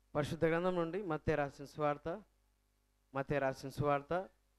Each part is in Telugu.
పరిశుద్ధ గ్రంథం నుండి మత్తే రాసిన సువార్త మత్తే రాసిన సువార్త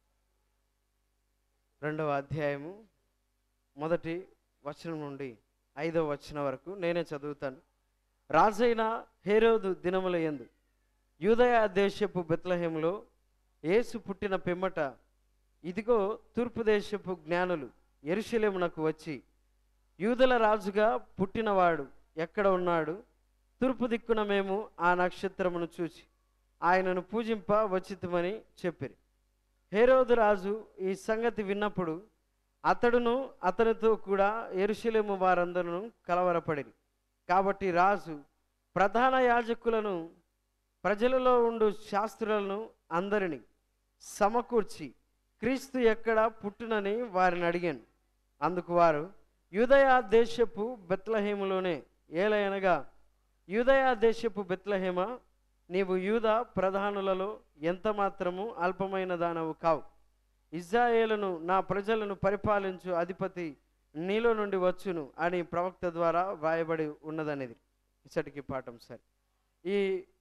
రెండవ అధ్యాయము మొదటి వచనం నుండి ఐదవ వచనం వరకు నేనే చదువుతాను రాజైన హేరోదు దినముల యందు యూదయ దేశపు బెత్లహేములో యేసు పుట్టిన పిమ్మట ఇదిగో తూర్పు దేశపు జ్ఞానులు ఎరుషలేమునకు వచ్చి యూదుల రాజుగా పుట్టినవాడు ఎక్కడ ఉన్నాడు తూర్పు దిక్కున మేము ఆ నక్షత్రమును చూచి ఆయనను పూజింప వచ్చితమని చెప్పిరి హేరోదు రాజు ఈ సంగతి విన్నప్పుడు అతడును అతనితో కూడా ఎరుషలేము వారందరూ కలవరపడిరి కాబట్టి రాజు ప్రధాన యాజకులను ప్రజలలో ఉండు శాస్త్రులను అందరిని సమకూర్చి క్రీస్తు ఎక్కడ పుట్టునని వారిని అడిగాను అందుకు వారు యూదయ దేశపు బెత్లహేములోనే ఏలయనగా యూదయ దేశపు బెత్లహేమ నీవు యూద ప్రధానులలో ఎంత మాత్రము అల్పమైన దానవు కావు ఇజ్రాయేలును నా ప్రజలను పరిపాలించు అధిపతి నీలో నుండి వచ్చును అని ప్రవక్త ద్వారా వ్రాయబడి ఉన్నదనేది ఇచ్చటికి పాఠం సరే ఈ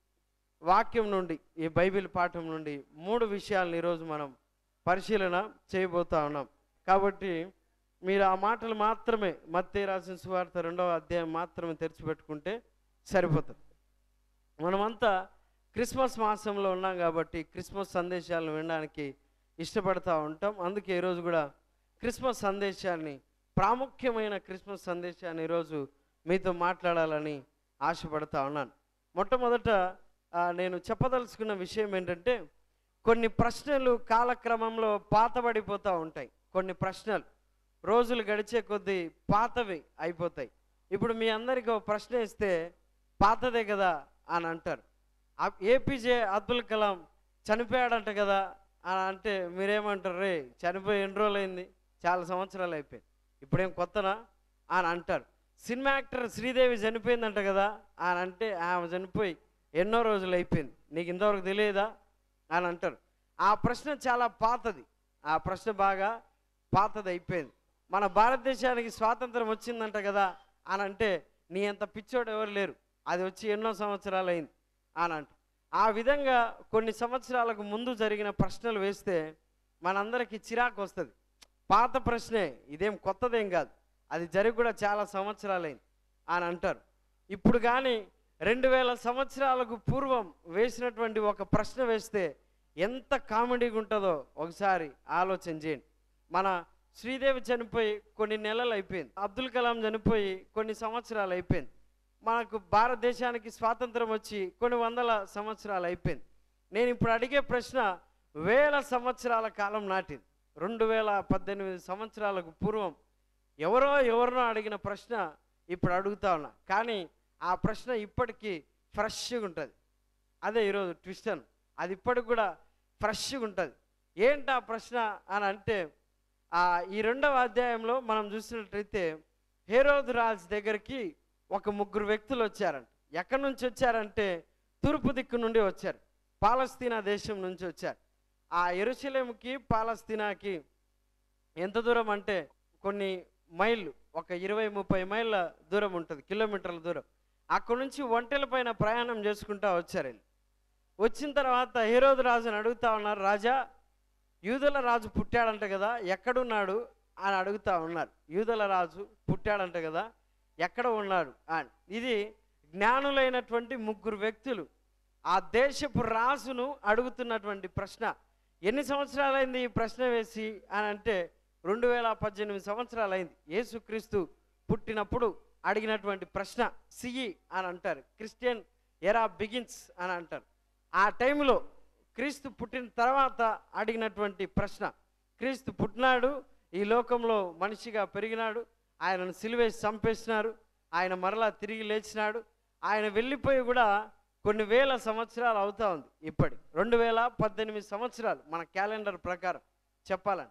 వాక్యం నుండి ఈ బైబిల్ పాఠం నుండి మూడు విషయాలను ఈరోజు మనం పరిశీలన చేయబోతా ఉన్నాం కాబట్టి మీరు ఆ మాటలు మాత్రమే మత్తే రాసిన సువార్త రెండవ అధ్యాయం మాత్రమే తెరిచిపెట్టుకుంటే సరిపోతుంది మనమంతా క్రిస్మస్ మాసంలో ఉన్నాం కాబట్టి క్రిస్మస్ సందేశాలను వినడానికి ఇష్టపడతా ఉంటాం అందుకే ఈరోజు కూడా క్రిస్మస్ సందేశాన్ని ప్రాముఖ్యమైన క్రిస్మస్ సందేశాన్ని ఈరోజు మీతో మాట్లాడాలని ఆశపడతా ఉన్నాను మొట్టమొదట ఆ, నేను చెప్పదలుచుకున్న విషయం ఏంటంటే కొన్ని ప్రశ్నలు కాలక్రమంలో పాతబడిపోతూ ఉంటాయి కొన్ని ప్రశ్నలు రోజులు గడిచే కొద్దీ పాతవి అయిపోతాయి ఇప్పుడు మీ అందరికీ ఒక ప్రశ్న ఇస్తే పాతదే కదా అని అంటారు ఆ- ఏపీజే అబ్దుల్ కలాం చనిపోయాడంట కదా అని అంటే మీరేమంటారు రే చనిపోయి ఎన్ని రోజులు అయింది చాలా సంవత్సరాలు అయిపోయింది ఇప్పుడేం కొత్తనా అని అంటారు సినిమా యాక్టర్ శ్రీదేవి చనిపోయిందంట కదా అని అంటే ఆమె చనిపోయి ఎన్నో రోజులు అయిపోయింది నీకు ఇంతవరకు తెలియదా అని అంటారు ఆ ప్రశ్న చాలా పాతది ఆ ప్రశ్న బాగా పాతది అయిపోయింది మన భారతదేశానికి స్వాతంత్రం వచ్చిందంట కదా అని అంటే నీ అంత పిచ్చోడు ఎవరు లేరు అది వచ్చి ఎన్నో సంవత్సరాలు అయింది అని అంట ఆ విధంగా కొన్ని సంవత్సరాలకు ముందు జరిగిన ప్రశ్నలు వేస్తే మనందరికీ చిరాకు వస్తుంది పాత ప్రశ్నే ఇదేం కొత్తదేం కాదు అది జరిగి కూడా చాలా సంవత్సరాలైంది అని అంటారు ఇప్పుడు కానీ రెండు వేల సంవత్సరాలకు పూర్వం వేసినటువంటి ఒక ప్రశ్న వేస్తే ఎంత కామెడీగా ఉంటుందో ఒకసారి ఆలోచన చేయండి మన శ్రీదేవి చనిపోయి కొన్ని నెలలు అయిపోయింది అబ్దుల్ కలాం చనిపోయి కొన్ని సంవత్సరాలు అయిపోయింది మనకు భారతదేశానికి స్వాతంత్రం వచ్చి కొన్ని వందల సంవత్సరాలు అయిపోయింది నేను ఇప్పుడు అడిగే ప్రశ్న వేల సంవత్సరాల కాలం నాటింది రెండు వేల పద్దెనిమిది సంవత్సరాలకు పూర్వం ఎవరో ఎవరినో అడిగిన ప్రశ్న ఇప్పుడు అడుగుతా ఉన్నా కానీ ఆ ప్రశ్న ఇప్పటికీ ఫ్రెష్గా ఉంటుంది అదే ఈరోజు ట్విస్టన్ అది ఇప్పటికి కూడా ఫ్రెష్గా ఉంటుంది ఏంటి ఆ ప్రశ్న అని అంటే ఆ ఈ రెండవ అధ్యాయంలో మనం చూసినట్లయితే హేరోద్ రాజ్ దగ్గరికి ఒక ముగ్గురు వ్యక్తులు వచ్చారంట ఎక్కడి నుంచి వచ్చారంటే తూర్పు దిక్కు నుండి వచ్చారు పాలస్తీనా దేశం నుంచి వచ్చారు ఆ ఎరుసలేముకి పాలస్తీనాకి ఎంత దూరం అంటే కొన్ని మైళ్ళు ఒక ఇరవై ముప్పై మైళ్ళ దూరం ఉంటుంది కిలోమీటర్ల దూరం అక్కడ నుంచి ఒంటెల పైన ప్రయాణం చేసుకుంటా వచ్చారు వీళ్ళు. వచ్చిన తర్వాత హేరోదు రాజుని అడుగుతా ఉన్నారు రాజా యూదుల రాజు పుట్టాడంట కదా ఎక్కడున్నాడు అని అడుగుతా ఉన్నారు యూదుల రాజు పుట్టాడంట కదా ఎక్కడ ఉన్నాడు అని ఇది జ్ఞానులైనటువంటి ముగ్గురు వ్యక్తులు ఆ దేశపు రాజును అడుగుతున్నటువంటి ప్రశ్న ఎన్ని సంవత్సరాలైంది ఈ ప్రశ్న వేసి అని అంటే రెండు వేల పద్దెనిమిది సంవత్సరాలైంది యేసుక్రీస్తు పుట్టినప్పుడు అడిగినటువంటి ప్రశ్న సిఈ అని అంటారు క్రిస్టియన్ ఎరా బిగిన్స్ అని అంటారు ఆ టైంలో క్రీస్తు పుట్టిన తర్వాత అడిగినటువంటి ప్రశ్న క్రీస్తు పుట్టినాడు ఈ లోకంలో మనిషిగా పెరిగినాడు ఆయనను సిలువేసి చంపేసినారు ఆయన మరలా తిరిగి లేచినాడు ఆయన వెళ్ళిపోయి కూడా కొన్ని వేల సంవత్సరాలు అవుతా ఉంది ఇప్పటి రెండు వేల పద్దెనిమిది సంవత్సరాలు మన క్యాలెండర్ ప్రకారం చెప్పాలని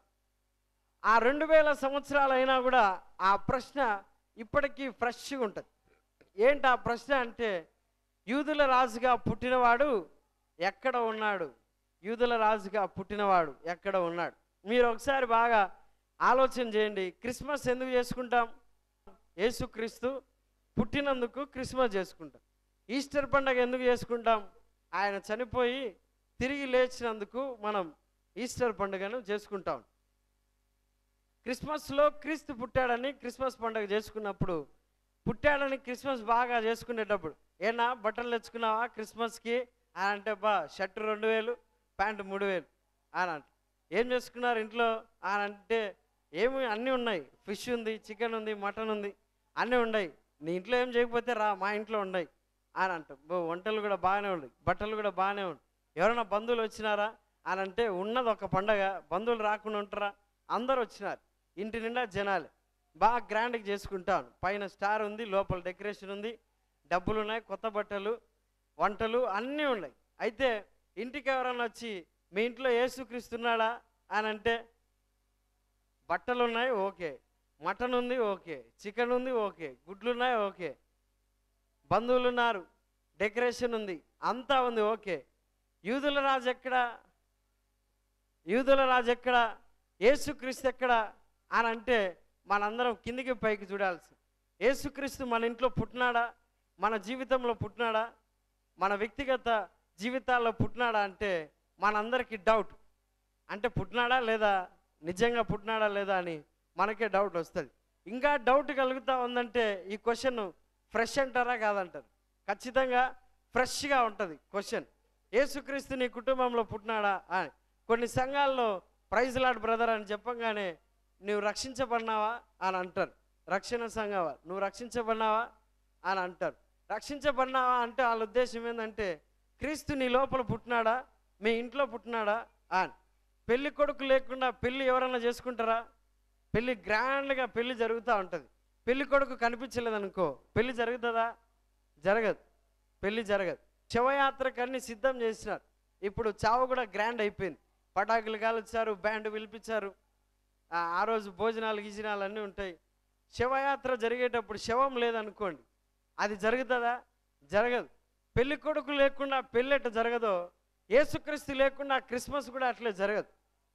ఆ రెండు వేల సంవత్సరాలు అయినా కూడా ఆ ప్రశ్న ఇప్పటికీ ఫ్రెష్గా ఉంటుంది ఏంటి ఆ ప్రశ్న అంటే యూదుల రాజుగా పుట్టినవాడు ఎక్కడ ఉన్నాడు యూదుల రాజుగా పుట్టినవాడు ఎక్కడ ఉన్నాడు మీరు ఒకసారి బాగా ఆలోచన చేయండి క్రిస్మస్ ఎందుకు చేసుకుంటాం యేసుక్రీస్తు పుట్టినందుకు క్రిస్మస్ చేసుకుంటాం ఈస్టర్ పండగ ఎందుకు చేసుకుంటాం ఆయన చనిపోయి తిరిగి లేచినందుకు మనం ఈస్టర్ పండుగను చేసుకుంటాం క్రిస్మస్లో క్రీస్తు పుట్టాడని క్రిస్మస్ పండుగ చేసుకున్నప్పుడు పుట్టాడని క్రిస్మస్ బాగా చేసుకునేటప్పుడు ఏనా బట్టలు తెచ్చుకున్నావా క్రిస్మస్కి అని అంటే బా షర్ట్ రెండు వేలు ప్యాంటు మూడు వేలు అని అంట ఏం చేసుకున్నారు ఇంట్లో అని అంటే ఏమి అన్నీ ఉన్నాయి ఫిష్ ఉంది చికెన్ ఉంది మటన్ ఉంది అన్నీ ఉన్నాయి నీ ఇంట్లో ఏం చేయకపోతే రా మా ఇంట్లో ఉన్నాయి అని అంట బో వంటలు కూడా బాగానే ఉన్నాయి బట్టలు కూడా బాగానే ఉన్నాయి ఎవరైనా బంధువులు వచ్చినారా అని అంటే ఉన్నది ఒక పండగ బంధువులు రాకుండా ఉంటారా అందరు వచ్చినారు ఇంటి నిండా జనాలే బాగా గ్రాండ్గా చేసుకుంటాను పైన స్టార్ ఉంది లోపల డెకరేషన్ ఉంది డబ్బులు ఉన్నాయి కొత్త బట్టలు వంటలు అన్నీ ఉన్నాయి అయితే ఇంటికి ఎవరైనా వచ్చి మీ ఇంట్లో ఏసుక్రీస్తున్నాడా అని అంటే బట్టలు ఉన్నాయి ఓకే మటన్ ఉంది ఓకే చికెన్ ఉంది ఓకే గుడ్లు ఉన్నాయి ఓకే బంధువులు ఉన్నారు డెకరేషన్ ఉంది అంతా ఉంది ఓకే యూదుల రాజు ఎక్కడ యూదుల రాజు ఎక్కడ ఏసుక్రీస్తు ఎక్కడ అని అంటే మనందరం కిందికి పైకి చూడాల్సి ఏసుక్రీస్తు మన ఇంట్లో పుట్టినాడా మన జీవితంలో పుట్టినాడా మన వ్యక్తిగత జీవితాల్లో పుట్టినాడా అంటే మనందరికీ డౌట్ అంటే పుట్టినాడా లేదా నిజంగా పుట్టినాడా లేదా అని మనకే డౌట్ వస్తుంది ఇంకా డౌట్ కలుగుతా ఉందంటే ఈ క్వశ్చన్ ఫ్రెష్ అంటారా కాదంటారు ఖచ్చితంగా ఫ్రెష్గా ఉంటుంది క్వశ్చన్ ఏసుక్రీస్తు నీ కుటుంబంలో పుట్టినాడా అని కొన్ని సంఘాల్లో ప్రైజ్ లాడ్ బ్రదర్ అని చెప్పంగానే నువ్వు రక్షించబడినావా అని అంటారు రక్షణ సంఘవా నువ్వు రక్షించబడినావా అని అంటారు రక్షించబడినావా అంటే వాళ్ళ ఉద్దేశం ఏంటంటే క్రీస్తు నీ లోపల పుట్టినాడా మీ ఇంట్లో పుట్టినాడా అని పెళ్లి కొడుకు లేకుండా పెళ్లి ఎవరైనా చేసుకుంటారా పెళ్లి గ్రాండ్గా పెళ్లి జరుగుతూ ఉంటుంది పెళ్లి కొడుకు కనిపించలేదు అనుకో పెళ్లి జరుగుతుందా జరగదు పెళ్లి జరగదు శవయాత్రకు అన్ని సిద్ధం చేసినారు ఇప్పుడు చావు కూడా గ్రాండ్ అయిపోయింది పటాకులు కాల్చారు బ్యాండ్ పిలిపించారు ఆ ఆ రోజు భోజనాలు గిజనాలు అన్నీ ఉంటాయి శవయాత్ర జరిగేటప్పుడు శవం లేదనుకోండి అది జరుగుతుందా జరగదు పెళ్లి కొడుకు లేకుండా పెళ్ళి ఎట్ట జరగదో ఏసుక్రీస్తు లేకుండా క్రిస్మస్ కూడా అట్లే జరగదు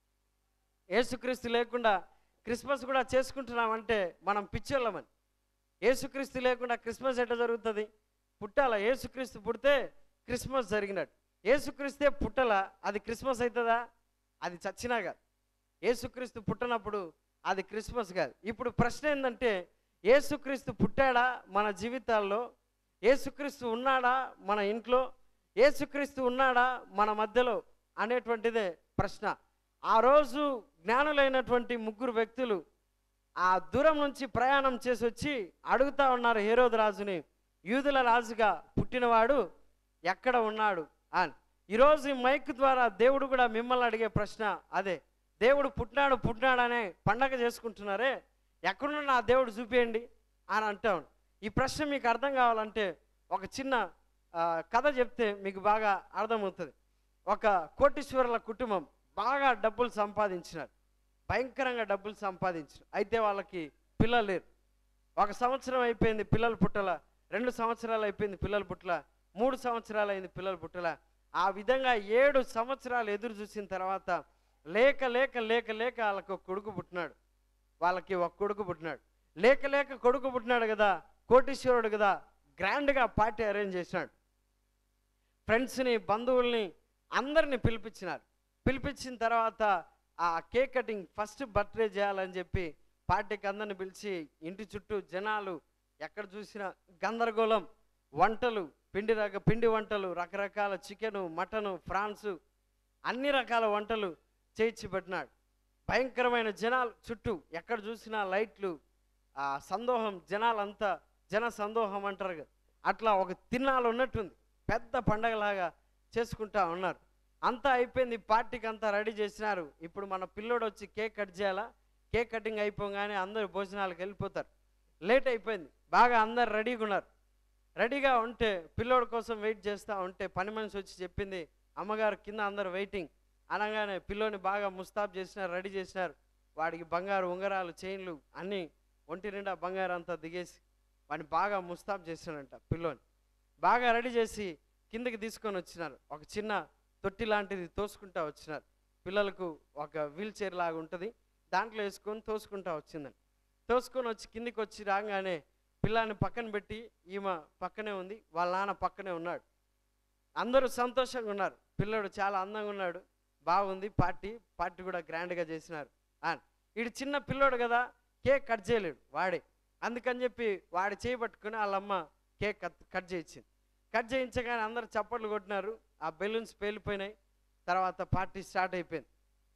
ఏసుక్రీస్తు లేకుండా క్రిస్మస్ కూడా చేసుకుంటున్నామంటే మనం పిచ్చోళ్ళమని ఏసుక్రీస్తు లేకుండా క్రిస్మస్ ఎట్ట జరుగుతుంది పుట్టాల ఏసుక్రీస్తు పుడితే క్రిస్మస్ జరిగినట్టు ఏసుక్రీస్తే పుట్టల అది క్రిస్మస్ అవుతుందా అది చచ్చినా కాదు ఏసుక్రీస్తు పుట్టినప్పుడు అది క్రిస్మస్ కాదు ఇప్పుడు ప్రశ్న ఏంటంటే ఏసుక్రీస్తు పుట్టాడా మన జీవితాల్లో ఏసుక్రీస్తు ఉన్నాడా మన ఇంట్లో ఏసుక్రీస్తు ఉన్నాడా మన మధ్యలో అనేటువంటిదే ప్రశ్న ఆ రోజు జ్ఞానులైనటువంటి ముగ్గురు వ్యక్తులు ఆ దూరం నుంచి ప్రయాణం చేసి వచ్చి అడుగుతా ఉన్నారు హేరోదు రాజుని యూదుల రాజుగా పుట్టినవాడు ఎక్కడ ఉన్నాడు అని ఈరోజు ఈ మైక్ ద్వారా దేవుడు కూడా మిమ్మల్ని అడిగే ప్రశ్న అదే దేవుడు పుట్టినాడు పుట్టినాడనే పండగ చేసుకుంటున్నారే ఎక్కడున్న నా దేవుడు చూపేయండి అని అంటాం ఈ ప్రశ్న మీకు అర్థం కావాలంటే ఒక చిన్న ఆ, కథ చెప్తే మీకు బాగా అర్థమవుతుంది ఒక కోటీశ్వరుల కుటుంబం బాగా డబ్బులు సంపాదించినారు భయంకరంగా డబ్బులు సంపాదించారు అయితే వాళ్ళకి పిల్లలు లేరు ఒక సంవత్సరం అయిపోయింది పిల్లలు పుట్టల రెండు సంవత్సరాలు అయిపోయింది పిల్లలు పుట్టల మూడు సంవత్సరాలు అయింది పిల్లలు పుట్టల ఆ విధంగా ఏడు సంవత్సరాలు ఎదురు చూసిన తర్వాత లేక లేక లేక లేక వాళ్ళకి ఒక కొడుకు పుట్టినాడు వాళ్ళకి ఒక కొడుకు పుట్టినాడు లేక లేక కొడుకు పుట్టినాడు కదా కోటీశ్వరుడు కదా గ్రాండ్గా పార్టీ అరేంజ్ చేసినాడు ఫ్రెండ్స్ని బంధువుల్ని అందరిని పిలిపించినారు పిలిపించిన తర్వాత ఆ కేక్ కటింగ్ ఫస్ట్ బర్త్డే చేయాలని చెప్పి పార్టీకి అందరిని పిలిచి ఇంటి చుట్టూ జనాలు ఎక్కడ చూసినా గందరగోళం వంటలు పిండి రక పిండి వంటలు రకరకాల చికెను మటను ఫ్రాన్స్ అన్ని రకాల వంటలు చేయించి పెట్టినాడు భయంకరమైన జనాలు చుట్టూ ఎక్కడ చూసినా లైట్లు ఆ సందోహం జనాలంతా జన సందోహం అంటారు కదా అట్లా ఒక తిన్నాలు ఉన్నట్టుంది పెద్ద పండగలాగా చేసుకుంటా ఉన్నారు అంతా అయిపోయింది పార్టీకి అంతా రెడీ చేసినారు ఇప్పుడు మన పిల్లోడు వచ్చి కేక్ కట్ చేయాలా కేక్ కటింగ్ అయిపోగానే అందరు భోజనాలకు వెళ్ళిపోతారు లేట్ అయిపోయింది బాగా అందరు రెడీగా ఉన్నారు రెడీగా ఉంటే పిల్లోడి కోసం వెయిట్ చేస్తూ ఉంటే పని మనిషి వచ్చి చెప్పింది అమ్మగారు కింద అందరు వెయిటింగ్ అనగానే పిల్లోని బాగా ముస్తాబ్ చేసినారు రెడీ చేసినారు వాడికి బంగారు ఉంగరాలు చైన్లు అన్నీ ఒంటి నిండా బంగారు అంతా దిగేసి వాడిని బాగా ముస్తాబ్ చేసినారంట పిల్లోని బాగా రెడీ చేసి కిందకి తీసుకొని వచ్చినారు ఒక చిన్న తొట్టి లాంటిది తోసుకుంటా వచ్చినారు పిల్లలకు ఒక వీల్ చైర్ లాగా ఉంటుంది దాంట్లో వేసుకొని తోసుకుంటా వచ్చిందని తోసుకొని వచ్చి కిందికి వచ్చి రాగానే పిల్లాన్ని పక్కన పెట్టి ఈమె పక్కనే ఉంది వాళ్ళ నాన్న పక్కనే ఉన్నాడు అందరూ సంతోషంగా ఉన్నారు పిల్లడు చాలా అందంగా ఉన్నాడు బాగుంది పార్టీ పార్టీ కూడా గ్రాండ్గా చేసినారు అని ఇడు చిన్న పిల్లోడు కదా కేక్ కట్ చేయలేడు వాడే అందుకని చెప్పి వాడి చేయి పట్టుకుని వాళ్ళమ్మ కేక్ కట్ కట్ చేయించింది కట్ చేయించగానే అందరు చప్పట్లు కొట్టినారు ఆ బెలూన్స్ పేలిపోయినాయి తర్వాత పార్టీ స్టార్ట్ అయిపోయింది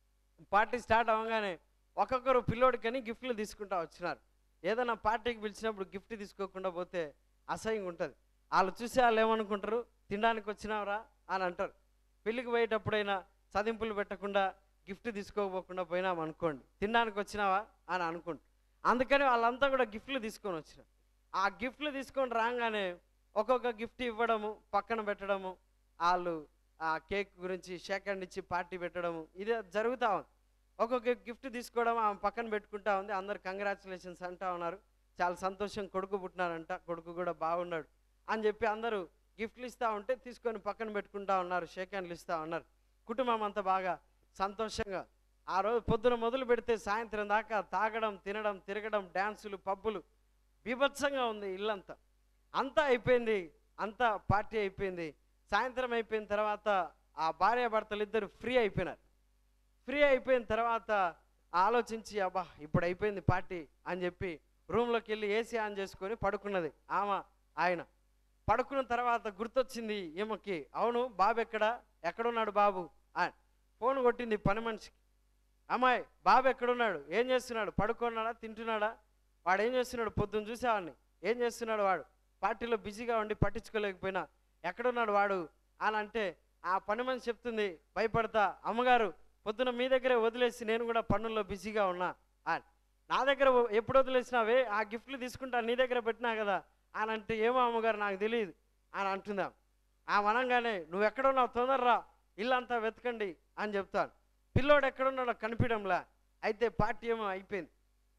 పార్టీ స్టార్ట్ అవ్వగానే ఒక్కొక్కరు పిల్లోడికని గిఫ్ట్లు తీసుకుంటా వచ్చినారు ఏదైనా పార్టీకి పిలిచినప్పుడు గిఫ్ట్ తీసుకోకుండా పోతే అసహ్యంగా ఉంటుంది వాళ్ళు చూసి వాళ్ళు ఏమనుకుంటారు తినడానికి వచ్చినావరా అని అంటారు పెళ్ళికి పోయేటప్పుడైనా చదింపులు పెట్టకుండా గిఫ్ట్ తీసుకోకపోకుండా పోయినాం అనుకోండి తినడానికి వచ్చినావా అని అనుకుంటారు అందుకని వాళ్ళంతా కూడా గిఫ్ట్లు తీసుకొని వచ్చినారు ఆ గిఫ్ట్లు తీసుకొని రాగానే ఒక్కొక్క గిఫ్ట్ ఇవ్వడము పక్కన పెట్టడము వాళ్ళు ఆ కేక్ గురించి షేక్ హ్యాండ్ ఇచ్చి పార్టీ పెట్టడము ఇదే జరుగుతూ ఉంది ఒక్కొక్క గిఫ్ట్ తీసుకోవడం ఆమె పక్కన పెట్టుకుంటా ఉంది అందరు కంగ్రాచులేషన్స్ అంటా ఉన్నారు చాలా సంతోషం కొడుకు పుట్టినారంట కొడుకు కూడా బాగున్నాడు అని చెప్పి అందరూ గిఫ్ట్లు ఇస్తూ ఉంటే తీసుకొని పక్కన పెట్టుకుంటా ఉన్నారు షేక్ హ్యాండ్లు ఇస్తూ ఉన్నారు కుటుంబం అంతా బాగా సంతోషంగా ఆ రోజు పొద్దున మొదలు పెడితే సాయంత్రం దాకా తాగడం తినడం తిరగడం డ్యాన్సులు పబ్బులు బీభత్సంగా ఉంది ఇల్లంతా అంతా అయిపోయింది అంతా పార్టీ అయిపోయింది సాయంత్రం అయిపోయిన తర్వాత ఆ భార్యాభర్తలు ఇద్దరు ఫ్రీ అయిపోయినారు ఫ్రీ అయిపోయిన తర్వాత ఆలోచించి అబ్బా ఇప్పుడు అయిపోయింది పార్టీ అని చెప్పి రూమ్లోకి వెళ్ళి ఏసీ ఆన్ చేసుకొని పడుకున్నది ఆమె ఆయన పడుకున్న తర్వాత గుర్తొచ్చింది ఈమెకి అవును బాబు ఎక్కడా ఎక్కడున్నాడు బాబు అని ఫోన్ కొట్టింది పని మనిషికి అమ్మాయి బాబు ఎక్కడున్నాడు ఏం చేస్తున్నాడు పడుకున్నాడా తింటున్నాడా వాడు ఏం చేస్తున్నాడు పొద్దున్న చూసేవాడిని ఏం చేస్తున్నాడు వాడు పార్టీలో బిజీగా ఉండి పట్టించుకోలేకపోయినా ఎక్కడున్నాడు వాడు అని అంటే ఆ పని మనిషి చెప్తుంది భయపడతా అమ్మగారు పొద్దున మీ దగ్గరే వదిలేసి నేను కూడా పనుల్లో బిజీగా ఉన్నా అని నా దగ్గర వ- ఎప్పుడు వదిలేసినావే ఆ గిఫ్ట్లు తీసుకుంటా నీ దగ్గర పెట్టినా కదా అని అంటే ఏమో అమ్మగారు నాకు తెలియదు అని అంటుందాం ఆ మనంగానే నువ్వు ఎక్కడున్నావు తొందరరా ఇల్లంతా వెతకండి అని చెప్తాను పిల్లోడు ఎక్కడున్నాడో కనిపించడంలా అయితే పార్టీ ఏమో అయిపోయింది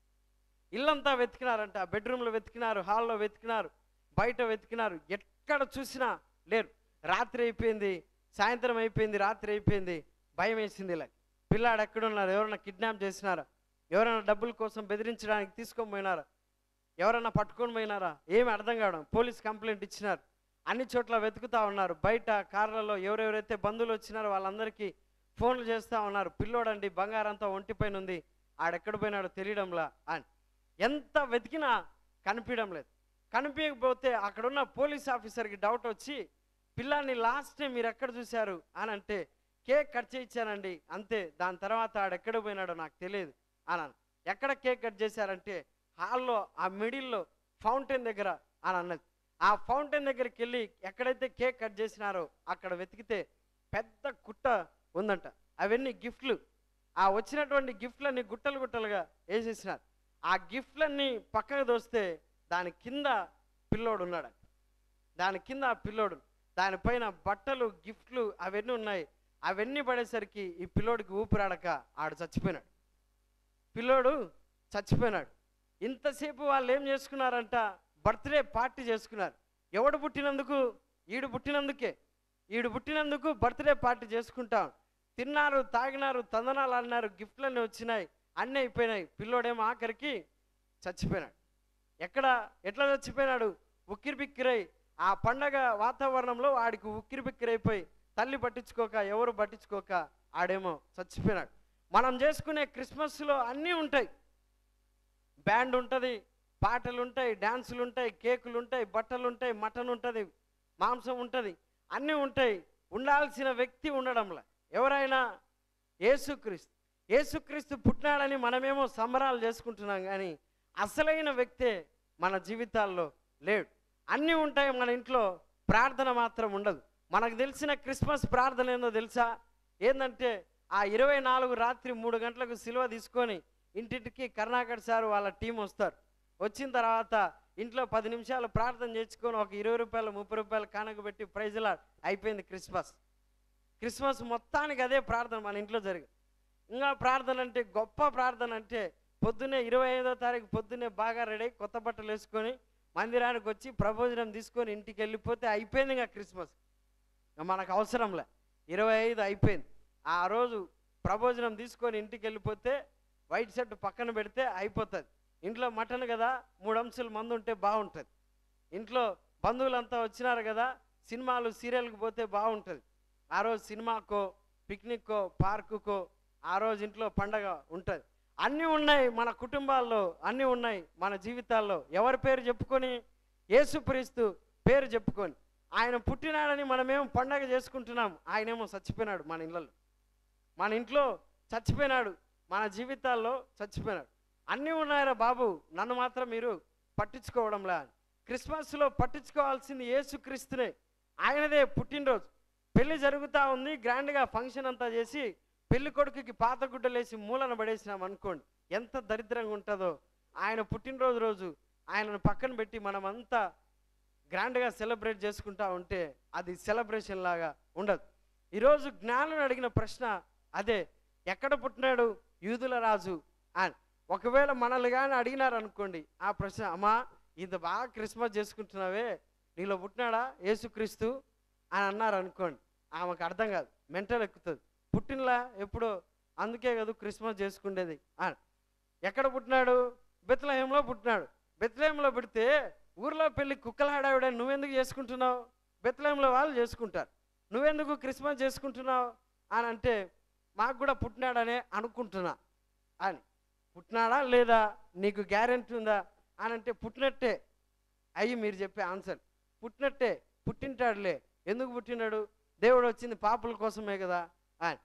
ఇల్లంతా వెతికినారంట బెడ్రూమ్లో వెతికినారు హాల్లో వెతికినారు బయట వెతికినారు ఎక్కడ చూసినా లేరు రాత్రి అయిపోయింది సాయంత్రం అయిపోయింది రాత్రి అయిపోయింది భయం వేసింది ఇలా పిల్లాడు ఎక్కడున్నారు ఎవరైనా కిడ్నాప్ చేసినారా ఎవరైనా డబ్బుల కోసం బెదిరించడానికి తీసుకొని పోయినారా ఎవరైనా పట్టుకొని పోయినారా ఏమి అర్థం కావడం పోలీస్ కంప్లైంట్ ఇచ్చినారు అన్ని చోట్ల వెతుకుతా ఉన్నారు బయట కార్లలో ఎవరెవరైతే బంధువులు వచ్చినారో వాళ్ళందరికీ ఫోన్లు చేస్తూ ఉన్నారు పిల్లోడండి బంగారంతా ఒంటిపైన ఉంది ఆడెక్కడ పోయినాడో తెలియడంలా అని ఎంత వెతికినా కనిపించడం లేదు కనిపించకపోతే అక్కడున్న పోలీస్ ఆఫీసర్కి డౌట్ వచ్చి పిల్లాన్ని లాస్ట్ టైం మీరు ఎక్కడ చూశారు అని అంటే కేక్ కట్ చేయించానండి అంతే దాని తర్వాత ఆడెక్కడ పోయినాడో నాకు తెలియదు అన్నాను ఎక్కడ కేక్ కట్ చేశారంటే హాల్లో ఆ మిడిల్లో ఫౌంటైన్ దగ్గర అని అన్నది ఆ ఫౌంటైన్ దగ్గరికి వెళ్ళి ఎక్కడైతే కేక్ కట్ చేసినారో అక్కడ వెతికితే పెద్ద కుట్ట ఉందంట అవన్నీ గిఫ్ట్లు ఆ వచ్చినటువంటి గిఫ్ట్లన్నీ గుట్టలు గుట్టలుగా వేసేసినారు ఆ గిఫ్ట్లన్నీ పక్కకు దోస్తే దాని కింద పిల్లోడు ఉన్నాడు దాని కింద ఆ పిల్లోడు దానిపైన బట్టలు గిఫ్ట్లు అవన్నీ ఉన్నాయి అవన్నీ పడేసరికి ఈ పిల్లోడికి ఊపిరాడక ఆడు చచ్చిపోయినాడు పిల్లోడు చచ్చిపోయినాడు ఇంతసేపు వాళ్ళు ఏం చేసుకున్నారంట బర్త్డే పార్టీ చేసుకున్నారు ఎవడు పుట్టినందుకు ఈడు పుట్టినందుకే ఈడు పుట్టినందుకు బర్త్డే పార్టీ చేసుకుంటాం తిన్నారు తాగినారు తందనాలు అన్నారు గిఫ్ట్లన్నీ వచ్చినాయి అన్నీ అయిపోయినాయి పిల్లోడేమో ఆఖరికి చచ్చిపోయినాడు ఎక్కడ ఎట్లా చచ్చిపోయినాడు ఉక్కిరి బిక్కిరై ఆ పండగ వాతావరణంలో ఆడికి ఉక్కిరి బిక్కిరైపోయి తల్లి పట్టించుకోక ఎవరు పట్టించుకోక ఆడేమో చచ్చిపోయినాడు మనం చేసుకునే క్రిస్మస్లో అన్నీ ఉంటాయి బ్యాండ్ ఉంటుంది పాటలు ఉంటాయి డ్యాన్సులు ఉంటాయి కేకులు ఉంటాయి బట్టలు ఉంటాయి మటన్ ఉంటుంది మాంసం ఉంటుంది అన్నీ ఉంటాయి ఉండాల్సిన వ్యక్తి ఉండడంలా ఎవరైనా యేసుక్రీస్తు యేసుక్రీస్తు పుట్టినాడని మనమేమో సంబరాలు చేసుకుంటున్నాం కానీ అసలైన వ్యక్తే మన జీవితాల్లో లేడు అన్నీ ఉంటాయి మన ఇంట్లో ప్రార్థన మాత్రం ఉండదు మనకు తెలిసిన క్రిస్మస్ ప్రార్థన ఏందో తెలుసా ఏంటంటే ఆ ఇరవై నాలుగు రాత్రి మూడు గంటలకు సిలువ తీసుకొని ఇంటింటికి కరుణాకర్ సార్ వాళ్ళ టీం వస్తారు వచ్చిన తర్వాత ఇంట్లో పది నిమిషాలు ప్రార్థన చేసుకొని ఒక ఇరవై రూపాయలు ముప్పై రూపాయలు కానక పెట్టి ప్రైజ్లా అయిపోయింది క్రిస్మస్ క్రిస్మస్ మొత్తానికి అదే ప్రార్థన మన ఇంట్లో జరిగింది ఇంకా ప్రార్థన అంటే గొప్ప ప్రార్థన అంటే పొద్దున్నే ఇరవై ఐదో తారీఖు పొద్దున్నే బాగా రెడీ అయి కొత్త బట్టలు వేసుకొని మందిరానికి వచ్చి ప్రబోజనం తీసుకొని ఇంటికి వెళ్ళిపోతే అయిపోయింది ఇంకా క్రిస్మస్ ఇంకా మనకు అవసరంలే ఇరవై ఐదు అయిపోయింది ఆ రోజు ప్రబోజనం తీసుకొని ఇంటికి వెళ్ళిపోతే వైట్ షర్ట్ పక్కన పెడితే అయిపోతుంది ఇంట్లో మటన్ కదా మూడు అంశాలు మందు ఉంటే బాగుంటుంది ఇంట్లో బంధువులంతా వచ్చినారు కదా సినిమాలు సీరియల్కి పోతే బాగుంటుంది ఆ రోజు సినిమాకో పిక్నిక్కో పార్కుకో ఆ రోజు ఇంట్లో పండగ ఉంటుంది అన్నీ ఉన్నాయి మన కుటుంబాల్లో అన్నీ ఉన్నాయి మన జీవితాల్లో ఎవరి పేరు చెప్పుకొని యేసుక్రీస్తు పేరు చెప్పుకొని ఆయన పుట్టినాడని మనమేమో పండగ చేసుకుంటున్నాం ఆయనేమో చచ్చిపోయినాడు మన ఇళ్ళల్లో మన ఇంట్లో చచ్చిపోయినాడు మన జీవితాల్లో చచ్చిపోయినాడు అన్నీ ఉన్నాయరా బాబు నన్ను మాత్రం మీరు పట్టించుకోవడంలా క్రిస్మస్లో పట్టించుకోవాల్సింది యేసుక్రీస్తునే ఆయనదే పుట్టినరోజు పెళ్లి జరుగుతూ ఉంది గ్రాండ్గా ఫంక్షన్ అంతా చేసి పెళ్లి కొడుకుకి పాత గుడ్డలేసి మూలన పడేసినాం అనుకోండి ఎంత దరిద్రంగా ఉంటుందో ఆయన పుట్టినరోజు రోజు ఆయనను పక్కన పెట్టి మనమంతా గ్రాండ్గా సెలబ్రేట్ చేసుకుంటా ఉంటే అది సెలబ్రేషన్ లాగా ఉండదు ఈరోజు జ్ఞానులు అడిగిన ప్రశ్న అదే ఎక్కడ పుట్టినాడు యూదుల రాజు అని ఒకవేళ మనల్ని కానీ అడిగినారు అనుకోండి ఆ ప్రశ్న అమ్మా ఇంత బాగా క్రిస్మస్ చేసుకుంటున్నావే నీలో పుట్టినాడా యేసుక్రీస్తు అని అన్నారు అనుకోండి ఆమెకు అర్థం కాదు మెంటల్ ఎక్కుతుంది పుట్టినలా ఎప్పుడో అందుకే కదా క్రిస్మస్ చేసుకునేది అని ఎక్కడ పుట్టినాడు బెత్లహేంలో పుట్టినాడు బెత్లహేంలో పెడితే ఊర్లో పెళ్ళి కుక్కల హడావిడ నువ్వెందుకు చేసుకుంటున్నావు బెత్లహేంలో వాళ్ళు చేసుకుంటారు నువ్వెందుకు క్రిస్మస్ చేసుకుంటున్నావు అని అంటే మాకు కూడా పుట్టినాడనే అనుకుంటున్నా అని పుట్టినాడా లేదా నీకు గ్యారెంటీ ఉందా అని అంటే పుట్టినట్టే అయ్యి మీరు చెప్పే ఆన్సర్ పుట్టినట్టే పుట్టింటాడులే ఎందుకు పుట్టినాడు దేవుడు వచ్చింది పాపుల కోసమే కదా అని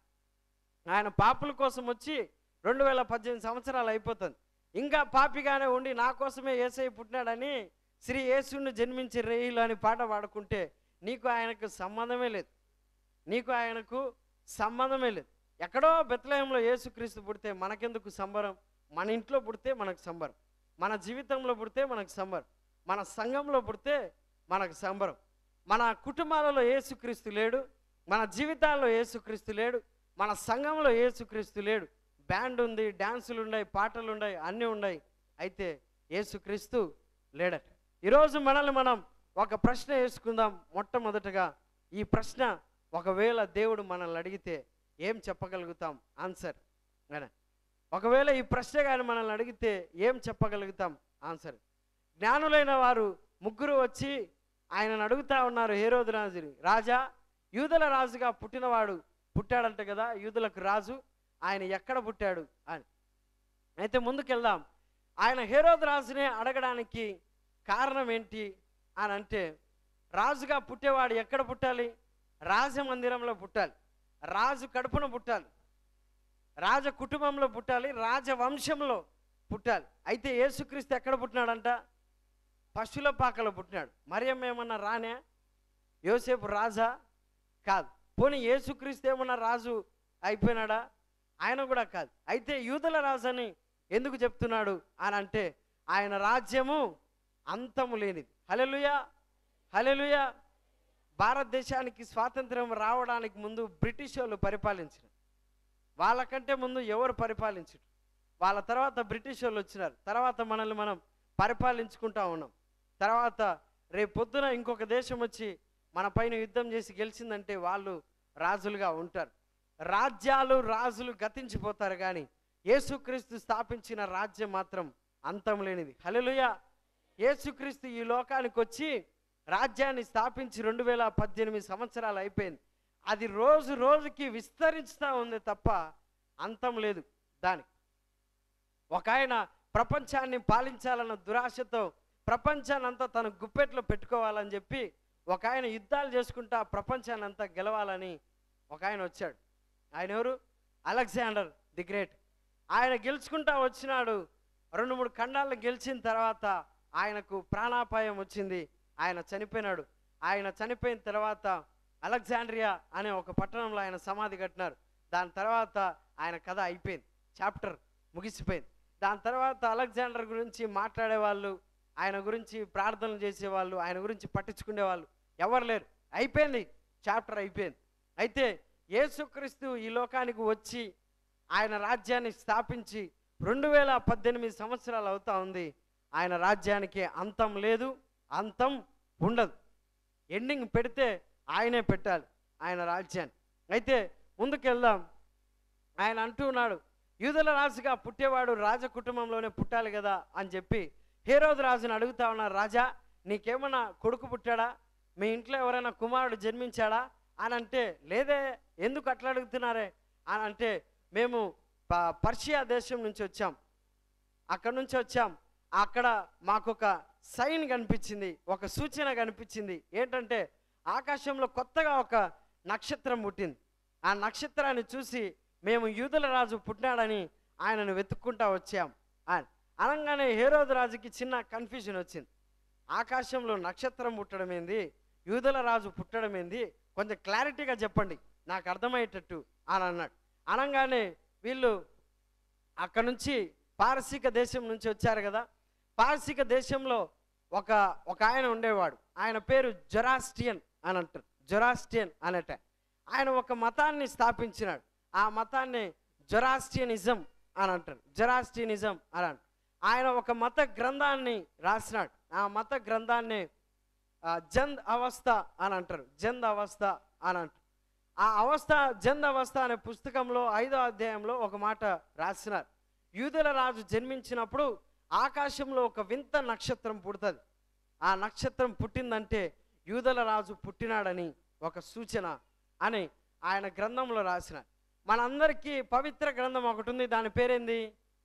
ఆయన పాపుల కోసం వచ్చి రెండు వేల పద్దెనిమిది సంవత్సరాలు అయిపోతుంది ఇంకా పాపిగానే ఉండి నా కోసమే ఏసై పుట్టినాడని శ్రీ యేసుని జన్మించి రేయిలు అని పాట పాడుకుంటే నీకు ఆయనకు సంబంధమే లేదు నీకు ఆయనకు సంబంధమే లేదు ఎక్కడో బెత్లయంలో యేసుక్రీస్తు పుడితే మనకెందుకు సంబరం మన ఇంట్లో పుడితే మనకు సంబరం మన జీవితంలో పుడితే మనకు సంబరం మన సంఘంలో పుడితే మనకు సంబరం మన కుటుంబాలలో యేసుక్రీస్తు లేడు మన జీవితాల్లో యేసుక్రీస్తు లేడు మన సంఘంలో యేసుక్రీస్తు లేడు బ్యాండ్ ఉంది డ్యాన్సులు ఉన్నాయి పాటలు ఉన్నాయి అన్నీ ఉన్నాయి అయితే యేసుక్రీస్తు లేడట ఈరోజు మనల్ని మనం ఒక ప్రశ్న వేసుకుందాం మొట్టమొదటగా ఈ ప్రశ్న ఒకవేళ దేవుడు మనల్ని అడిగితే ఏం చెప్పగలుగుతాం ఆన్సర్ అనే ఒకవేళ ఈ ప్రశ్న కానీ మనల్ని అడిగితే ఏం చెప్పగలుగుతాం ఆన్సర్ జ్ఞానులైన వారు ముగ్గురు వచ్చి ఆయనను అడుగుతా ఉన్నారు హేరోదు రాజుని రాజా యూదుల రాజుగా పుట్టినవాడు పుట్టాడంట కదా యూదులకు రాజు ఆయన ఎక్కడ పుట్టాడు అని అయితే ముందుకెళ్దాం ఆయన హేరోదు రాజునే అడగడానికి కారణం ఏంటి అని అంటే రాజుగా పుట్టేవాడు ఎక్కడ పుట్టాలి రాజమందిరంలో పుట్టాలి రాజు కడుపున పుట్టాలి రాజ కుటుంబంలో పుట్టాలి రాజవంశంలో పుట్టాలి అయితే యేసుక్రీస్తు ఎక్కడ పుట్టినాడంట పశువుల పాకలో పుట్టినాడు మరియమ్మ ఏమన్నా రానే యోసేపు రాజా కాదు పోనీ యేసుక్రీస్తు ఏమన్నా రాజు అయిపోయినాడా ఆయన కూడా కాదు అయితే యూదుల రాజు అని ఎందుకు చెప్తున్నాడు అని అంటే ఆయన రాజ్యము అంతము లేనిది హలెలుయా హలెలుయా భారతదేశానికి స్వాతంత్రం రావడానికి ముందు బ్రిటిష్ వాళ్ళు పరిపాలించారు వాళ్ళకంటే ముందు ఎవరు పరిపాలించరు వాళ్ళ తర్వాత బ్రిటిష్ వాళ్ళు వచ్చినారు తర్వాత మనల్ని మనం పరిపాలించుకుంటా ఉన్నాం తర్వాత రేపు పొద్దున ఇంకొక దేశం వచ్చి మన పైన యుద్ధం చేసి గెలిచిందంటే వాళ్ళు రాజులుగా ఉంటారు రాజ్యాలు రాజులు గతించిపోతారు కానీ యేసుక్రీస్తు స్థాపించిన రాజ్యం మాత్రం అంతం లేనిది హల్లెలూయా యేసుక్రీస్తు ఈ లోకానికి వచ్చి రాజ్యాన్ని స్థాపించి రెండు వేల పద్దెనిమిది సంవత్సరాలు అయిపోయింది అది రోజు రోజుకి విస్తరిస్తూ ఉంది తప్ప అంతం లేదు దానికి ఒక ఆయన ప్రపంచాన్ని పాలించాలన్న దురాశతో ప్రపంచాన్ని అంతా తన గుప్పెట్లో పెట్టుకోవాలని చెప్పి ఒక ఆయన యుద్ధాలు చేసుకుంటా ప్రపంచాన్ని అంతా గెలవాలని ఒక ఆయన వచ్చాడు ఆయన ఎవరు అలెగ్జాండర్ ది గ్రేట్ ఆయన గెలుచుకుంటా వచ్చినాడు రెండు మూడు ఖండాలను గెలిచిన తర్వాత ఆయనకు ప్రాణాపాయం వచ్చింది ఆయన చనిపోయినాడు ఆయన చనిపోయిన తర్వాత అలెగ్జాండ్రియా అనే ఒక పట్టణంలో ఆయన సమాధి కట్టినారు దాని తర్వాత ఆయన కథ అయిపోయింది చాప్టర్ ముగిసిపోయింది దాని తర్వాత అలెగ్జాండర్ గురించి మాట్లాడేవాళ్ళు ఆయన గురించి ప్రార్థనలు చేసేవాళ్ళు ఆయన గురించి పట్టించుకునే వాళ్ళు ఎవరు లేరు అయిపోయింది చాప్టర్ అయిపోయింది అయితే యేసుక్రీస్తు ఈ లోకానికి వచ్చి ఆయన రాజ్యాన్ని స్థాపించి రెండు వేల పద్దెనిమిది సంవత్సరాలు అవుతా ఉంది ఆయన రాజ్యానికి అంతం లేదు అంతం ఉండదు ఎండింగ్ పెడితే ఆయనే పెట్టాలి ఆయన రాజ్యాన్ని అయితే ముందుకెళ్దాం ఆయన అంటూ ఉన్నాడు యూదుల రాజుగా పుట్టేవాడు రాజ కుటుంబంలోనే పుట్టాలి కదా అని చెప్పి హేరోదు రాజుని అడుగుతా ఉన్నారు రాజా నీకేమన్నా కొడుకు పుట్టాడా మీ ఇంట్లో ఎవరైనా కుమారుడు జన్మించాడా అని అంటే లేదే ఎందుకు అట్లా అడుగుతున్నారే అని అంటే మేము ప- పర్షియా దేశం నుంచి వచ్చాం అక్కడ నుంచి వచ్చాం అక్కడ మాకు ఒక సైన్ కనిపించింది ఒక సూచన కనిపించింది ఏంటంటే ఆకాశంలో కొత్తగా ఒక నక్షత్రం పుట్టింది ఆ నక్షత్రాన్ని చూసి మేము యూదుల రాజు పుట్టినాడని ఆయనను వెతుక్కుంటా వచ్చాం అని అనగానే హేరోదు రాజుకి చిన్న కన్ఫ్యూజన్ వచ్చింది ఆకాశంలో నక్షత్రం పుట్టడం ఏంది యూదుల రాజు పుట్టడం ఏంది కొంచెం క్లారిటీగా చెప్పండి నాకు అర్థమయ్యేటట్టు అని అన్నాడు అనగానే వీళ్ళు అక్కడ నుంచి పారసీక దేశం నుంచి వచ్చారు కదా పారసీక దేశంలో ఒక ఒక ఆయన ఉండేవాడు ఆయన పేరు జొరాస్టియన్ అని అంటారు జొరాస్టియన్ అనట ఆయన ఒక మతాన్ని స్థాపించినాడు ఆ మతాన్ని జొరాస్టియనిజం అని అంటారు జొరాస్టియనిజం అని అంటారు ఆయన ఒక మత గ్రంథాన్ని రాసినాడు ఆ మత గ్రంథాన్ని ఆ, జంద్ అవస్థ అని అంటారు జంద్ అవస్థ అని అంటారు ఆ అవస్థ జంద్ అవస్థ అనే పుస్తకంలో ఐదో అధ్యాయంలో ఒక మాట రాసినారు యూదుల రాజు జన్మించినప్పుడు ఆకాశంలో ఒక వింత నక్షత్రం పుడుతుంది ఆ నక్షత్రం పుట్టిందంటే యూదుల రాజు పుట్టినాడని ఒక సూచన అని ఆయన గ్రంథంలో రాసినారు మనందరికీ పవిత్ర గ్రంథం ఒకటి ఉంది దాని పేరేంది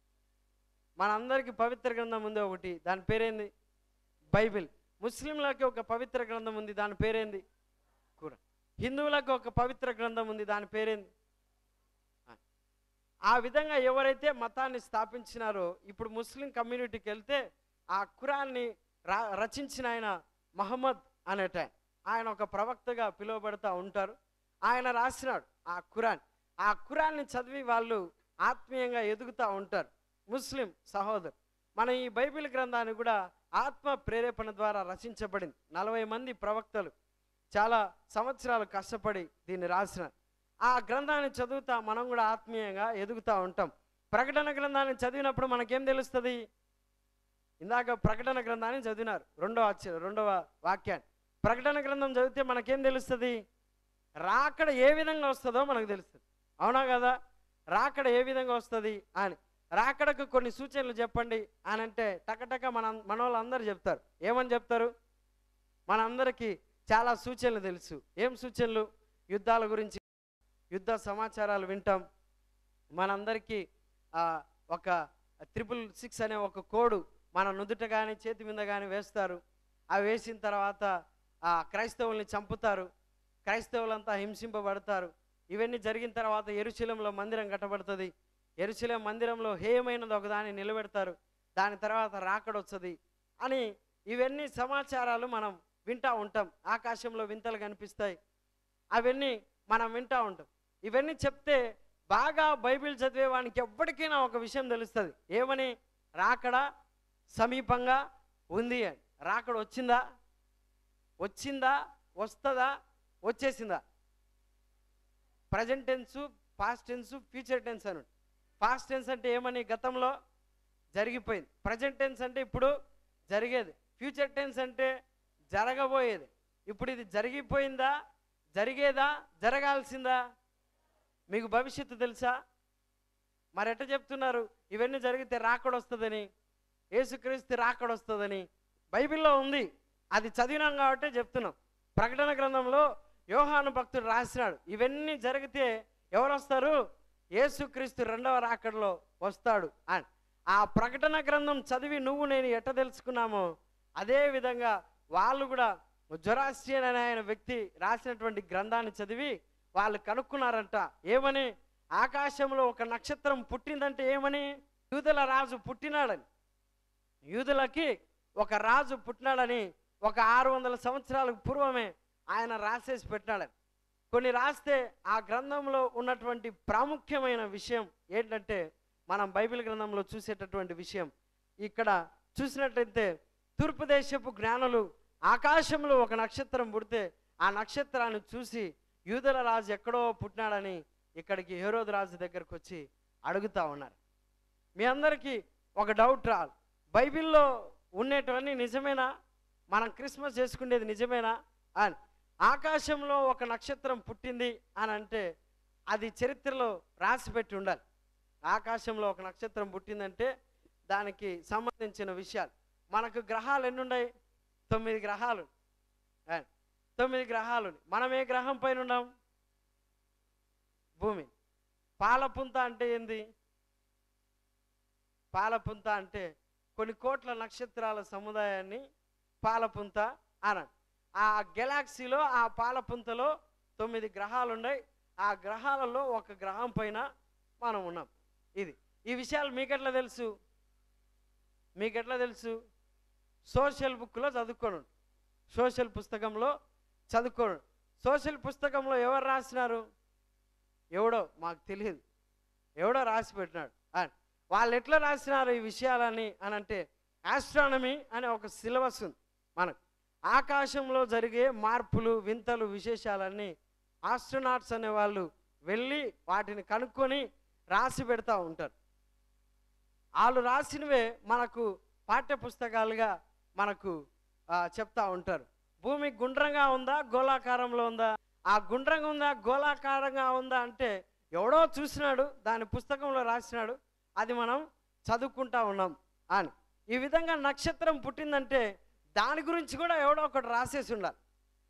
మనందరికీ పవిత్ర గ్రంథం ఉంది ఒకటి దాని పేరేంది బైబిల్ ముస్లింలకి ఒక పవిత్ర గ్రంథం ఉంది దాని పేరేంది కూర హిందువులకు ఒక పవిత్ర గ్రంథం ఉంది దాని పేరేంది ఆ. ఆ విధంగా ఎవరైతే మతాన్ని స్థాపించినారో ఇప్పుడు ముస్లిం కమ్యూనిటీకి వెళ్తే ఆ ఖురాన్ని రా రచించిన ఆయన మహమ్మద్ అనేట ఆయన. ఆయన ఒక ప్రవక్తగా పిలువబడుతూ ఉంటారు ఆయన రాసినాడు ఆ ఖురాన్ ఆ ఖురాన్ని చదివి వాళ్ళు ఆత్మీయంగా ఎదుగుతూ ఉంటారు ముస్లిం సహోదరు మన ఈ బైబిల్ గ్రంథాన్ని కూడా ఆత్మ ప్రేరేపణ ద్వారా రచించబడింది నలభై మంది ప్రవక్తలు చాలా సంవత్సరాలు కష్టపడి దీన్ని రాసిన ఆ గ్రంథాన్ని చదువుతా మనం కూడా ఆత్మీయంగా ఎదుగుతూ ఉంటాం ప్రకటన గ్రంథాన్ని చదివినప్పుడు మనకేం తెలుస్తుంది ఇందాక ప్రకటన గ్రంథాన్ని చదివినారు రెండవ అక్షర రెండవ వాక్యాన్ని ప్రకటన గ్రంథం చదివితే మనకేం తెలుస్తుంది రాకడ ఏ విధంగా వస్తుందో మనకు తెలుస్తుంది అవునా కదా రాకడ ఏ విధంగా వస్తుంది అని రాకడకు కొన్ని సూచనలు చెప్పండి అని అంటే టకటక మన మన వాళ్ళందరూ చెప్తారు ఏమని చెప్తారు మనందరికీ చాలా సూచనలు తెలుసు ఏం సూచనలు యుద్ధాల గురించి యుద్ధ సమాచారాలు వింటాం మనందరికీ ఆ, ఒక త్రిపుల్ సిక్స్ అనే ఒక కోడు మన నుదుట కానీ చేతి మీద కానీ వేస్తారు అవి వేసిన తర్వాత ఆ క్రైస్తవుల్ని చంపుతారు క్రైస్తవులంతా హింసింపబడతారు ఇవన్నీ జరిగిన తర్వాత ఎరుశలంలో మందిరం కట్టబడుతుంది ఎరుశలేం మందిరంలో హేయమైనది ఒకదాన్ని నిలబెడతారు దాని తర్వాత రాకడొస్తుంది అని ఇవన్నీ సమాచారాలు మనం వింటా ఉంటాం ఆకాశంలో వింతలు కనిపిస్తాయి అవన్నీ మనం వింటా ఉంటాం ఇవన్నీ చెప్తే బాగా బైబిల్ చదివేవానికి ఎప్పటికైనా ఒక విషయం తెలుస్తుంది ఏమని రాకడ సమీపంగా ఉంది అని రాకడ వచ్చిందా వచ్చిందా వస్తుందా వచ్చేసిందా present tense past tense future tense అని పాస్ట్ టెన్స్ అంటే ఏమని గతంలో జరిగిపోయింది ప్రజెంట్ టెన్స్ అంటే ఇప్పుడు జరిగేది ఫ్యూచర్ టెన్స్ అంటే జరగబోయేది ఇప్పుడు ఇది జరిగిపోయిందా జరిగేదా జరగాల్సిందా మీకు భవిష్యత్తు తెలుసా మరి ఎట్ట చెప్తున్నారు ఇవన్నీ జరిగితే రాకడ వస్తుందని యేసుక్రీస్తు రాకడ వస్తుందని బైబిల్లో ఉంది అది చదివినాం కాబట్టి చెప్తున్నాం ప్రకటన గ్రంథంలో యోహాను భక్తుడు రాసినాడు ఇవన్నీ జరిగితే ఎవరు వస్తారు యేసుక్రీస్తు రెండవ రాకడలో వస్తాడు అని ఆ ప్రకటన గ్రంథం చదివి నువ్వు నేను ఎట్ట తెలుసుకున్నామో అదే విధంగా వాళ్ళు కూడా జొరాస్టియన్ అనే ఆయన వ్యక్తి రాసినటువంటి గ్రంథాన్ని చదివి వాళ్ళు కనుక్కున్నారంట ఏమని ఆకాశంలో ఒక నక్షత్రం పుట్టిందంటే ఏమని యూదుల రాజు పుట్టినాడని యూదులకి ఒక రాజు పుట్టినాడని ఒక ఆరు వందల సంవత్సరాలకు పూర్వమే ఆయన రాసేసి పెట్టినాడని కొన్ని రాస్తే ఆ గ్రంథంలో ఉన్నటువంటి ప్రాముఖ్యమైన విషయం ఏంటంటే మనం బైబిల్ గ్రంథంలో చూసేటటువంటి విషయం ఇక్కడ చూసినట్లయితే తూర్పు దేశపు జ్ఞానులు ఆకాశంలో ఒక నక్షత్రం పుడితే ఆ నక్షత్రాన్ని చూసి యూదుల రాజు ఎక్కడో పుట్టినాడని ఇక్కడికి హేరోదు రాజు దగ్గరకు వచ్చి అడుగుతా ఉన్నారు మీ అందరికీ ఒక డౌట్ రాలి బైబిల్లో ఉండేటివన్నీ నిజమేనా మనం క్రిస్మస్ చేసుకునేది నిజమేనా అని ఆకాశంలో ఒక నక్షత్రం పుట్టింది అని అంటే అది చరిత్రలో రాసి పెట్టి ఉండాలి ఆకాశంలో ఒక నక్షత్రం పుట్టిందంటే దానికి సంబంధించిన విషయాలు మనకు గ్రహాలు ఎన్ని ఉన్నాయి తొమ్మిది గ్రహాలు ఆ, తొమ్మిది గ్రహాలు ఉన్నాయి. మనం ఏ గ్రహం పైన ఉన్నాం భూమి పాలపుంత అంటే ఏంది పాలపుంత అంటే కొన్ని కోట్ల నక్షత్రాల సముదాయాన్ని పాలపుంత అనండి ఆ గెలాక్సీలో ఆ పాలపుంతలో తొమ్మిది గ్రహాలు ఉన్నాయి ఆ గ్రహాలలో ఒక గ్రహం పైన మనం ఉన్నాం ఇది ఈ విషయాలు మీకెట్లా తెలుసు మీకెట్లా తెలుసు సోషల్ బుక్లో చదువుకోను సోషల్ పుస్తకంలో చదువుకోను సోషల్ పుస్తకంలో ఎవరు రాసినారు ఎవడో మాకు తెలియదు ఎవడో రాసి పెట్టినాడు అని వాళ్ళు ఎట్లా రాసినారు ఈ విషయాలని అని అంటే ఆస్ట్రానమీ అనే ఒక సిలబస్ ఉంది మనకు ఆకాశంలో జరిగే మార్పులు వింతలు విశేషాలన్నీ ఆస్ట్రోనాట్స్ అనే వాళ్ళు వెళ్ళి వాటిని కనుక్కొని రాసి పెడతా ఉంటారు వాళ్ళు రాసినవే మనకు పాఠ్య పుస్తకాలుగా మనకు ఆ, చెప్తా ఉంటారు భూమి గుండ్రంగా ఉందా గోళాకారంలో ఉందా ఆ గుండ్రంగా ఉందా గోళాకారంగా ఉందా అంటే ఎవడో చూసినాడు దాని పుస్తకంలో రాసినాడు అది మనం చదువుకుంటా ఉన్నాం అని ఈ విధంగా నక్షత్రం పుట్టిందంటే దాని గురించి కూడా ఎవడో ఒకటి రాసేసి ఉండాలి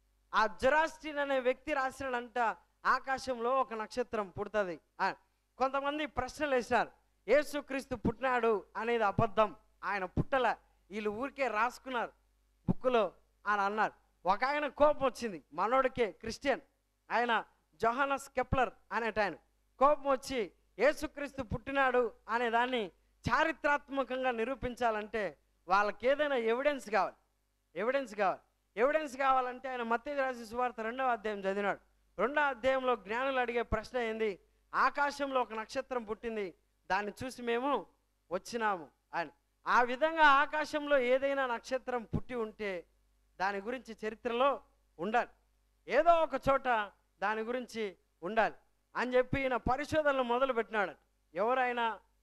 ఆ జొరాస్టిన్ అనే వ్యక్తి రాసినాడంట ఆకాశంలో ఒక నక్షత్రం పుడుతుంది అని కొంతమంది ప్రశ్నలు వేసినారు యేసుక్రీస్తు పుట్టినాడు అనేది అబద్ధం ఆయన పుట్టల వీళ్ళు ఊరికే రాసుకున్నారు బుక్కులో అని అన్నారు ఒక ఆయన కోపం వచ్చింది మనోడికే క్రిస్టియన్ ఆయన జోహానస్ కెప్లర్ అనేట ఆయన కోపం వచ్చి యేసుక్రీస్తు పుట్టినాడు అనే దాన్ని చారిత్రాత్మకంగా నిరూపించాలంటే వాళ్ళకి ఏదైనా ఎవిడెన్స్ కావాలి ఎవిడెన్స్ కావాలి ఎవిడెన్స్ కావాలంటే ఆయన మత్తయి రాసి సువార్త రెండవ అధ్యాయం చదివినాడు రెండవ అధ్యాయంలో జ్ఞానులు అడిగే ప్రశ్న ఏంది ఆకాశంలో ఒక నక్షత్రం పుట్టింది దాన్ని చూసి మేము వచ్చినాము అని ఆ విధంగా ఆకాశంలో ఏదైనా నక్షత్రం పుట్టి ఉంటే దాని గురించి చరిత్రలో ఉండాలి ఏదో ఒక చోట దాని గురించి ఉండాలి అని చెప్పి ఈయన పరిశోధనలు మొదలు పెట్టినాడు ఎవరైనా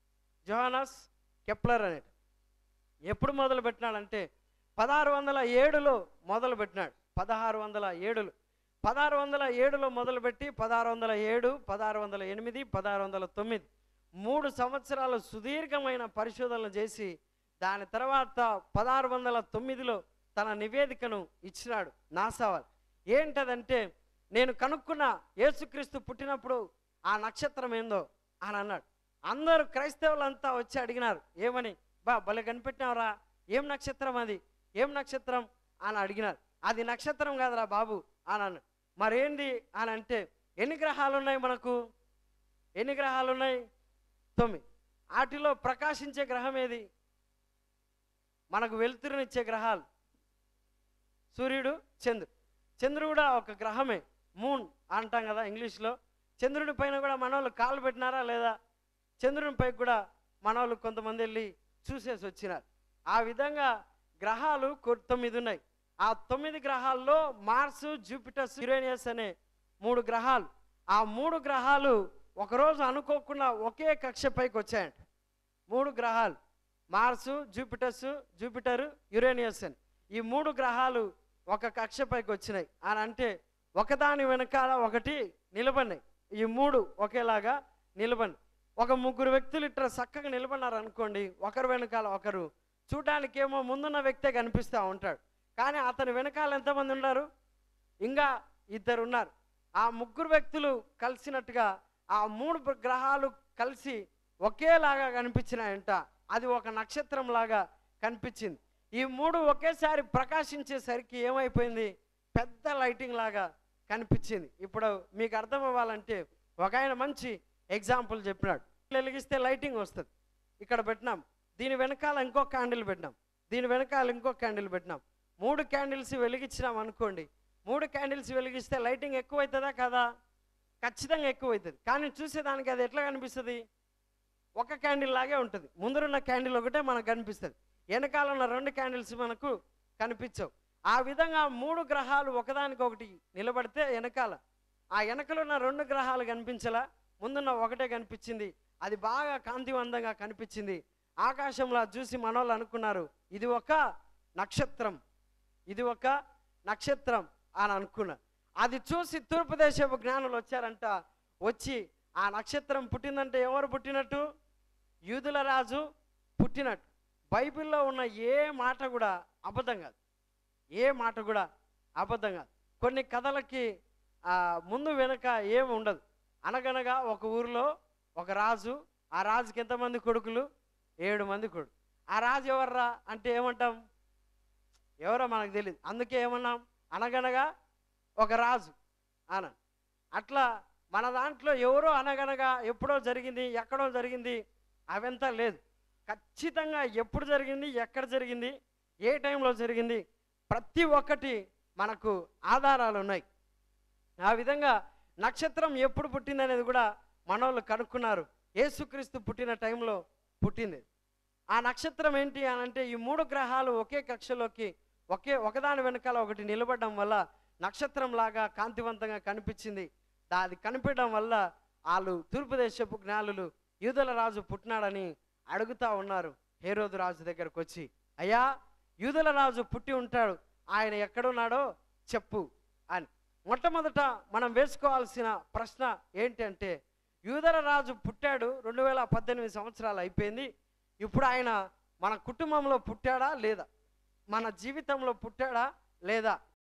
జోహానస్ కెప్లర్ అనేట ఎప్పుడు మొదలు పెట్టినాడంటే పదహారు వందల ఏడులో మొదలు పెట్టినాడు పదహారు వందల ఏడులో పదహారు వందల ఏడులో మొదలుపెట్టి పదహారు వందల ఏడు పదహారు వందల ఎనిమిది పదహారు వందల తొమ్మిది మూడు సంవత్సరాలు సుదీర్ఘమైన పరిశోధనలు చేసి దాని తర్వాత పదహారు వందల తొమ్మిదిలో తన నివేదికను ఇచ్చినాడు నాసావాల్ ఏంటదంటే నేను కనుక్కున్న యేసుక్రీస్తు పుట్టినప్పుడు ఆ నక్షత్రం ఏందో అని అన్నాడు అందరూ క్రైస్తవులంతా వచ్చి అడిగినారు ఏమని బా భలే కనిపెట్టినావురా ఏం నక్షత్రం అది ఏం నక్షత్రం అని అడిగినారు అది నక్షత్రం కాదురా బాబు అని అన్నాడు మరేంది అని అంటే ఎన్ని గ్రహాలు ఉన్నాయి మనకు ఎన్ని గ్రహాలు ఉన్నాయి తొమ్మిది వాటిలో ప్రకాశించే గ్రహం ఏది మనకు వెలుతురునిచ్చే గ్రహాలు సూర్యుడు చంద్రుడు చంద్రుడు కూడా ఒక గ్రహమే మూన్ అంటాం కదా ఇంగ్లీష్లో చంద్రుడి పైన కూడా మనోళ్ళు కాలు పెట్టినారా లేదా చంద్రుని పై కూడా మనోళ్ళు కొంతమంది వెళ్ళి చూసేసి వచ్చినారు ఆ విధంగా గ్రహాలు కొ- తొమ్మిది ఉన్నాయి ఆ తొమ్మిది గ్రహాల్లో మార్సు జూపిటర్స్ యురేనియస్ అనే మూడు గ్రహాలు ఆ మూడు గ్రహాలు ఒకరోజు అనుకోకుండా ఒకే కక్ష పైకి వచ్చాయంట మూడు గ్రహాలు మార్సు జూపిటర్స్ జూపిటర్ యురేనియస్ అని ఈ మూడు గ్రహాలు ఒక కక్ష పైకి వచ్చినాయి అని అంటే ఒకదాని వెనకాల ఒకటి నిలబడినాయి ఈ మూడు ఒకేలాగా నిలబడి ఒక ముగ్గురు వ్యక్తులు ఇట్లా చక్కగా నిలబడినారు అనుకోండి ఒకరు వెనకాల ఒకరు చూడడానికేమో ముందున్న వ్యక్తే కనిపిస్తూ ఉంటాడు కానీ అతని వెనకాల ఎంతమంది ఉన్నారు ఇంకా ఇద్దరు ఉన్నారు ఆ ముగ్గురు వ్యక్తులు కలిసినట్టుగా ఆ మూడు ప్ర- గ్రహాలు కలిసి ఒకేలాగా కనిపించినాయంట అది ఒక నక్షత్రం లాగా కనిపించింది ఈ మూడు ఒకేసారి ప్రకాశించేసరికి ఏమైపోయింది పెద్ద లైటింగ్ లాగా కనిపించింది ఇప్పుడు మీకు అర్థం అవ్వాలంటే ఒక ఆయన మంచి ఎగ్జాంపుల్ చెప్పినాడు వెలిగిస్తే లైటింగ్ వస్తుంది ఇక్కడ పెట్టినాం దీని వెనకాల ఇంకో క్యాండిల్ పెట్టినాం దీని వెనకాల ఇంకో క్యాండిల్ పెట్టినాం మూడు క్యాండిల్స్ వెలిగించినాం అనుకోండి మూడు క్యాండిల్స్ వెలిగిస్తే లైటింగ్ ఎక్కువ అవుతుందా కదా ఖచ్చితంగా ఎక్కువ అవుతుంది కానీ చూసేదానికి అది ఎట్లా కనిపిస్తుంది ఒక క్యాండిల్ లాగే ఉంటుంది ముందరున్న క్యాండిల్ ఒకటే మనకు కనిపిస్తుంది వెనకాల ఉన్న రెండు క్యాండిల్స్ మనకు కనిపించవు ఆ విధంగా మూడు గ్రహాలు ఒకదానికొకటి నిలబడితే వెనకాల ఆ వెనకలో ఉన్న రెండు గ్రహాలు కనిపించలా ముందున్న ఒకటే కనిపించింది అది బాగా కాంతివంతంగా కనిపించింది ఆకాశంలో అది చూసి మనోళ్ళు అనుకున్నారు ఇది ఒక నక్షత్రం ఇది ఒక నక్షత్రం అని అనుకున్నారు అది చూసి తూర్పు దేశపు జ్ఞానులు వచ్చారంట వచ్చి ఆ నక్షత్రం పుట్టిందంటే ఎవరు పుట్టినట్టు యూదుల రాజు పుట్టినట్టు బైబిల్లో ఉన్న ఏ మాట కూడా అబద్ధం కాదు ఏ మాట కూడా అబద్ధం కాదు కొన్ని కథలకి ఆ, ముందు వెనుక ఏమి ఉండదు అనగనగా ఒక ఊరిలో ఒక రాజు ఆ రాజుకి ఎంతమంది కొడుకులు ఏడు మంది కొడుకు ఆ రాజు ఎవర్రా అంటే ఏమంటాం ఎవరో మనకు తెలియదు అందుకే ఏమన్నాం అనగనగా ఒక రాజు అన అట్లా మన దాంట్లో ఎవరో అనగనగా ఎప్పుడో జరిగింది ఎక్కడో జరిగింది అవంతా లేదు ఖచ్చితంగా ఎప్పుడు జరిగింది ఎక్కడ జరిగింది ఏ టైంలో జరిగింది ప్రతి ఒక్కటి మనకు ఆధారాలు ఉన్నాయి ఆ విధంగా నక్షత్రం ఎప్పుడు పుట్టింది అనేది కూడా మనోళ్ళు కనుక్కున్నారు యేసుక్రీస్తు పుట్టిన టైంలో పుట్టింది ఆ నక్షత్రం ఏంటి అని అంటే ఈ మూడు గ్రహాలు ఒకే కక్షలోకి ఒకే ఒకదాని వెనకాల ఒకటి నిలబడడం వల్ల నక్షత్రం లాగా కాంతివంతంగా కనిపించింది దా- అది కనిపించడం వల్ల వాళ్ళు తూర్పు దేశపు జ్ఞానులు యూదుల రాజు పుట్టినాడని అడుగుతా ఉన్నారు హేరోదు రాజు దగ్గరకు వచ్చి అయ్యా యూదుల రాజు పుట్టి ఉంటాడు ఆయన ఎక్కడున్నాడో చెప్పు అని మొట్టమొదట మనం వేసుకోవాల్సిన ప్రశ్న ఏంటి అంటే యూదర రాజు పుట్టాడు రెండు వేల పద్దెనిమిది సంవత్సరాలు అయిపోయింది ఇప్పుడు ఆయన మన కుటుంబంలో పుట్టాడా లేదా మన జీవితంలో పుట్టాడా లేదా